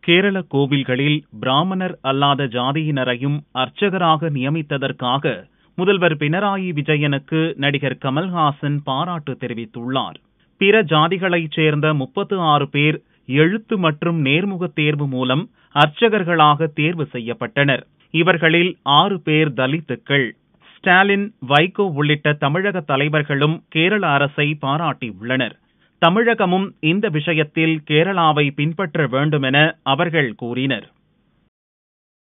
கேரள கோவில்களில் பிராமணர் அல்லாத ஜாதியினரையும் அர்ச்சகராக நியமித்ததற்காக முதல்வர் பினராயி விஜயனுக்கு நடிகர் கமல்ஹாசன் பாராட்டு தெரிவித்துள்ளார் பிற ஜாதிகளைச் சேர்ந்த முப்பத்து ஆறு பேர் எழுத்து மற்றும் நேர்முக தேர்வு மூலம் அர்ச்சகர்களாக தேர்வு செய்யப்பட்டனர் இவர்களில் ஆறு பேர் தலித்துக்கள் ஸ்டாலின் வைகோ உள்ளிட்ட தமிழக தலைவர்களும் கேரள அரசை பாராட்டியுள்ளனர் தமிழகமும் இந்த விஷயத்தில் கேரளாவை பின்பற்ற வேண்டும் என அவர்கள் கூறினர்